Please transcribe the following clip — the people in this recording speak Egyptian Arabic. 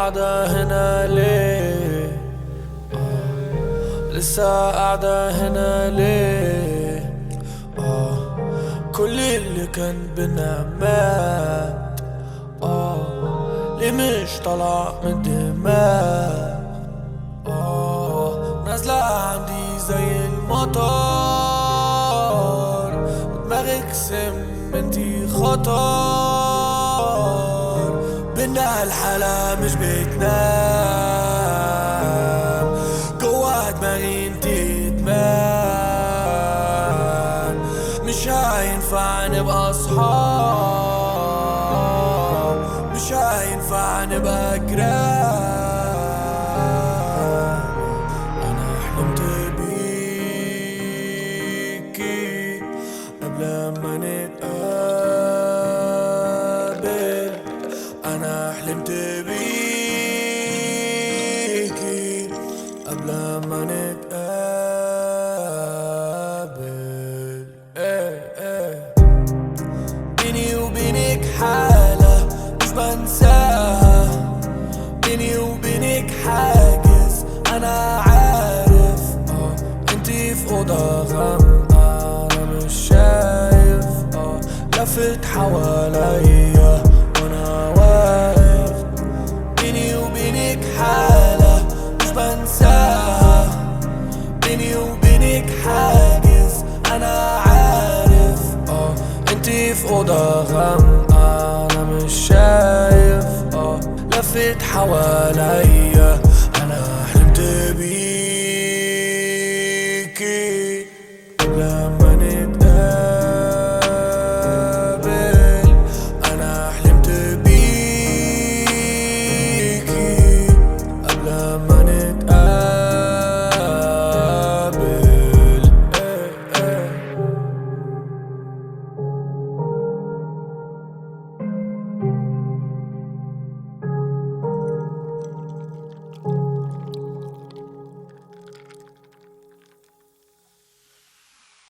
قاعدة هنا ليه آه. لسه قاعدة هنا ليه آه. كل اللي كان بينا مات آه. ليه مش طلع من دماغ آه. نازلة عندي زي المطر دماغك سم انتي خطر بينا الحالة مش بتنام جوا دماغي انتي ادمان مش هينفع نبقى اصحاب مش هينفع نبقى جيران انا حلمت بيكي قبل ما نتقابل انا حلمت بيكي قبل ما نتقابل ايه ايه بيني وبينك حالة مش بنساها بيني وبينك حاجز انا عارف اه انتي في اوضة غامقة انا مش شايف اه لفت حواليا وانا واقف بيني وبينك حالة مش بنساها بيني وبينك حاجز انا عارف اه انتي في اوضة غامقة انا مش شايف اه لفت حواليا انا حلمت بيكي لما